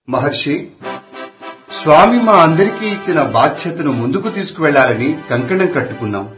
మహర్షి స్వామి మా అందరికీ ఇచ్చిన బాధ్యతను ముందుకు తీసుకువెళ్లాలని కంకణం కట్టుకున్నాం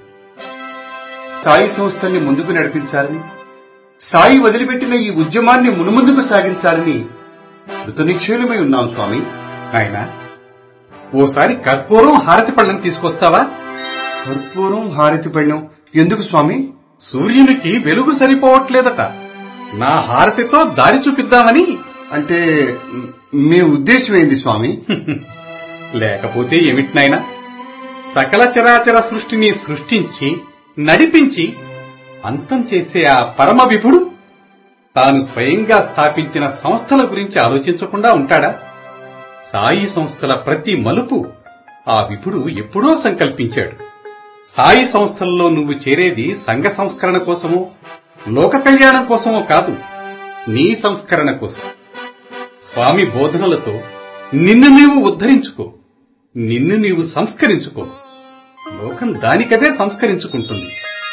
సాయి సంస్థల్ని ముందుకు నడిపించాలని సాయి వదిలిపెట్టిన ఈ ఉద్యమాన్ని మునుముందుకు సాగించాలని కృతనిశ్చయులమై ఉన్నాం స్వామి నాయనా ఓసారి కర్పూరం హారతి పళ్ళని తీసుకొస్తావా కర్పూరం హారతి పళ్ళం ఎందుకు స్వామి సూర్యునికి వెలుగు సరిపోవట్లేదట నా హారతితో దారి చూపిద్దామని అంటే మ్, మీ ఉద్దేశం ఏంది స్వామి లేకపోతే ఏమిటి నాయనా సకల చరాచర సృష్టిని సృష్టించి నడిపించి అంతం చేసే ఆ పరమ విభుడు తాను స్వయంగా స్థాపించిన సంస్థల గురించి ఆలోచించకుండా ఉంటాడా సాయి సంస్థల ప్రతి మలుపు ఆ విభుడు ఎప్పుడో సంకల్పించాడు సాయి సంస్థల్లో నువ్వు చేరేది సంఘ సంస్కరణ కోసమో లోక కళ్యాణం కోసమో కాదు నీ సంస్కరణ కోసం స్వామి బోధనలతో నిన్ను నీవు ఉద్ధరించుకో నిన్ను నీవు సంస్కరించుకో లోకం దానికదే సంస్కరించుకుంటుంది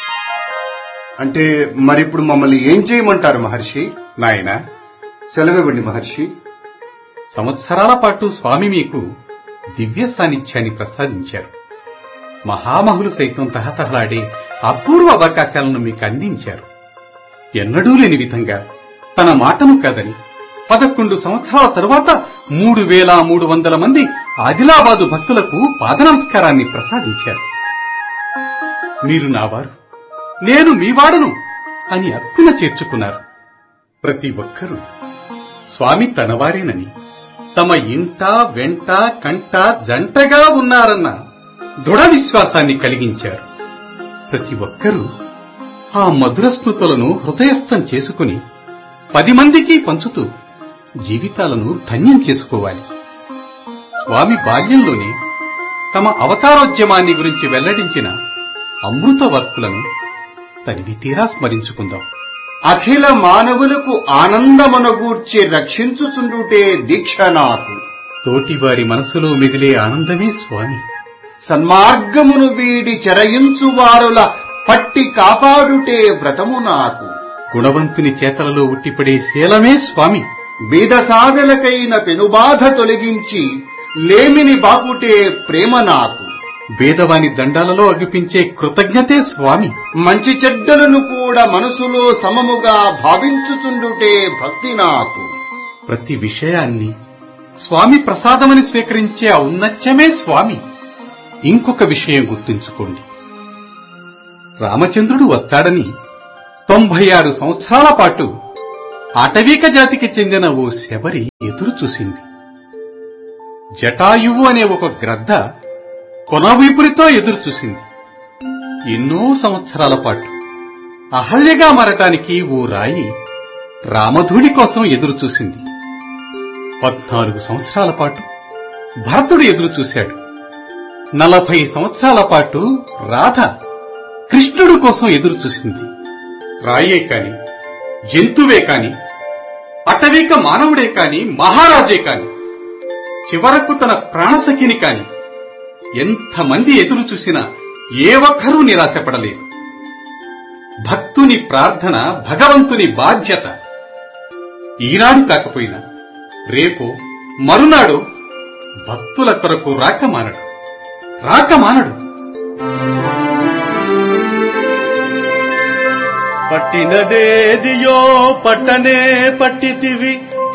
అంటే మరిప్పుడు మమ్మల్ని ఏం చేయమంటారు మహర్షి నాయనా సెలవివ్వండి మహర్షి సంవత్సరాల పాటు స్వామి మీకు దివ్య సాన్నిధ్యాన్ని ప్రసాదించారు మహామహులు సైతం తహతహలాడే అపూర్వ అవకాశాలను మీకు అందించారు ఎన్నడూ లేని విధంగా తన మాటను కాదని పదకొండు సంవత్సరాల తరువాత మూడు వేల మూడు వందల మంది ఆదిలాబాదు భక్తులకు పాద నమస్కారాన్ని ప్రసాదించారు మీరు నావారు నేను మీవాడను అని అక్కున చేర్చుకున్నారు ప్రతి ఒక్కరూ స్వామి తనవారేనని తమ ఇంట వెంట కంట జంటగా ఉన్నారన్న దృఢ విశ్వాసాన్ని కలిగించారు ప్రతి ఒక్కరూ ఆ మధుర స్మృతులను హృదయస్థం చేసుకుని పది మందికి పంచుతూ జీవితాలను ధన్యం చేసుకోవాలి స్వామి బాల్యంలోనే తమ అవతారోద్యమాన్ని గురించి వెల్లడించిన అమృత వర్కులను తనివి తీరా స్మరించుకుందాం అఖిల మానవులకు ఆనందమనగూర్చి రక్షించుచుండుటే దీక్ష నాకు తోటివారి మనసులో మెదిలే ఆనందమే స్వామి సన్మార్గమును వీడి చెరయించు వారుల పట్టి కాపాడుటే వ్రతము నాకు గుణవంతుని చేతలలో ఉట్టిపడే శీలమే స్వామి బీద సాధలకైన పెనుబాధ తొలగించి లేమిని బాపుటే ప్రేమ నాకు భేదవాని దండాలలో అగిపించే కృతజ్ఞతే స్వామి మంచి చెడ్డలను కూడా మనసులో సమముగా భావించుచుండుటే భక్తి నాకు ప్రతి విషయాన్ని స్వామి ప్రసాదమని స్వీకరించే ఔన్నత్యమే స్వామి ఇంకొక విషయం గుర్తుంచుకోండి రామచంద్రుడు వస్తాడని తొంభై ఆరు సంవత్సరాల పాటు అటవీక జాతికి చెందిన ఓ శబరి ఎదురు చూసింది జటాయువు అనే ఒక గ్రద్ద కొనవీపురితో ఎదురు చూసింది ఎన్నో సంవత్సరాల పాటు అహల్యగా మారటానికి ఓ రాయి రామధూడి కోసం ఎదురు చూసింది పద్నాలుగు సంవత్సరాల పాటు భరతుడు ఎదురు చూశాడు నలభై సంవత్సరాల పాటు రాధ కృష్ణుడు కోసం ఎదురు చూసింది రాయే కాని జంతువే కాని అటవీక మానవుడే కాని మహారాజే కాని చివరకు తన ప్రాణసఖిని కాని ఎంతమంది ఎదురు చూసినా ఏ ఒక్కరూ నిరాశపడలేదు భక్తుని ప్రార్థన భగవంతుని బాధ్యత ఈనాడు కాకపోయినా రేపు మరునాడు భక్తుల కొరకు రాకమానడు రాకమానడు పట్టినదేదియో పట్టనే పట్టితివి